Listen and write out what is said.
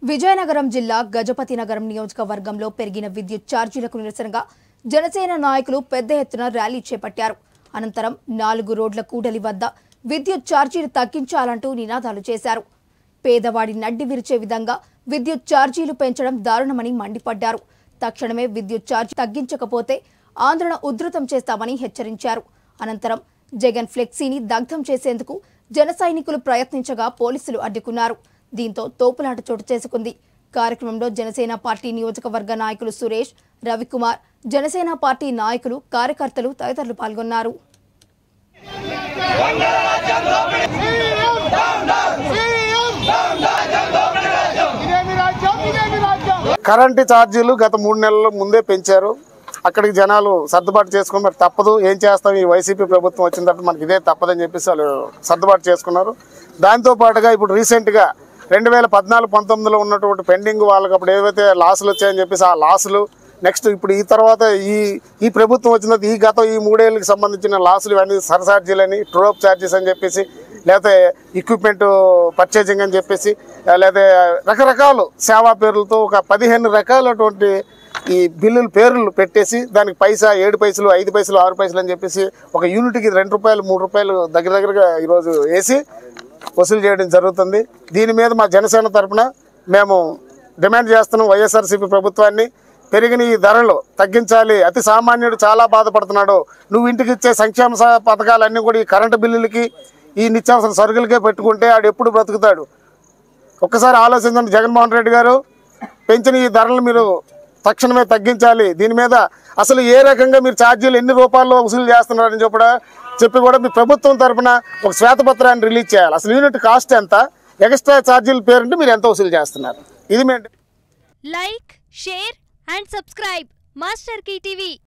విజయనగరం జిల్లా గజపతి నగరం నియోజకవర్గంలో పెరిగిన విద్యుత్ ఛార్జీలకు నిరసనగా జనసేన నాయకులు పెద్ద ఎత్తున ర్యాలీ చేపట్టారు అనంతరం నాలుగు రోడ్ల కూడలి వద్ద విద్యుత్ ఛార్జీలు తగ్గించాలంటూ నినాదాలు చేశారు పేదవాడి నడ్డి విరిచే విధంగా విద్యుత్ ఛార్జీలు పెంచడం దారుణమని మండిపడ్డారు తక్షణమే విద్యుత్ ఛార్జీ తగ్గించకపోతే ఆందోళన ఉధృతం చేస్తామని హెచ్చరించారు అనంతరం జగన్ ఫ్లెక్సీని దగ్ధం చేసేందుకు జన సైనికులు ప్రయత్నించగా పోలీసులు అడ్డుకున్నారు దీంతో తోపులాట చోటు చేసుకుంది కార్యక్రమంలో జనసేన పార్టీ నియోజకవర్గ నాయకులు సురేష్ రవికుమార్ జనసేన పార్టీ నాయకులు కార్యకర్తలు తదితరులు పాల్గొన్నారు ఇదేమి రాజ్యం ఇదేమి రాజ్యం కరెంటు ఛార్జీలు గత మూడు నెలల ముందే పెంచారు అక్కడికి జనాలు సర్దుబాటు చేసుకుని మరి తప్పదు ఏం చేస్తాం ఈ వైసీపీ ప్రభుత్వం వచ్చిన తర్వాత మనకి ఇదే తప్పదని చెప్పేసి వాళ్ళు సర్దుబాటు చేసుకున్నారు దాంతో పాటుగా ఇప్పుడు రీసెంట్గా రెండు వేల పద్నాలుగు పంతొమ్మిదిలో ఉన్నటువంటి పెండింగ్ వాళ్ళకి అప్పుడు ఏవైతే లాసులు వచ్చాయని చెప్పేసి ఆ లాసులు నెక్స్ట్ ఇప్పుడు ఈ తర్వాత ఈ ఈ ప్రభుత్వం వచ్చిన తర్వాత ఈ గత ఈ మూడేళ్ళకి సంబంధించిన లాసులు ఇవన్నీ సర్ఛార్జీలని ట్రోప్ ఛార్జెస్ అని చెప్పేసి లేకపోతే ఎక్విప్మెంట్ పర్చేజింగ్ అని చెప్పేసి లేదా రకరకాల సేవా పేర్లతో ఒక పదిహేను రకాలటువంటి ఈ బిల్లుల పేర్లు పెట్టేసి దానికి పైసా ఏడు పైసలు ఐదు పైసలు ఆరు పైసలు అని చెప్పేసి ఒక యూనిట్కి రెండు రూపాయలు మూడు రూపాయలు దగ్గర దగ్గరగా ఈరోజు వేసి వసూలు చేయడం జరుగుతుంది దీని మీద మా జనసేన తరపున మేము డిమాండ్ చేస్తున్నాం వైఎస్ఆర్సీపీ ప్రభుత్వాన్ని పెరిగిన ఈ ధరలు తగ్గించాలి అతి సామాన్యుడు చాలా బాధపడుతున్నాడు నువ్వు ఇంటికి ఇచ్చే సంక్షేమ స- పథకాలన్నీ కూడా ఈ కరెంటు బిల్లులకి ఈ నిత్యావసర సరుకులకే పెట్టుకుంటే ఆడు ఎప్పుడు బ్రతుకుతాడు ఒక్కసారి ఆలోచించండి జగన్మోహన్ రెడ్డి గారు పెంచిన ఈ ధరలు మీరు తక్షణమే తగ్గించాలి దీని మీద అసలు ఏ రకంగా మీరు ఛార్జీలు ఎన్ని రూపాయల్లో వసూలు చేస్తున్నారని చెప్పి చెప్పి కూడా మీ ప్రభుత్వం తరపున ఒక శ్వేతపత్రాన్ని రిలీజ్ చేయాలి అసలు యూనిట్ కాస్ట్ ఎంత ఎక్స్ట్రా ఛార్జీల పేరుంటే మీరు ఎంత వసూలు చేస్తున్నారు ఇది మేము like share and subscribe master TV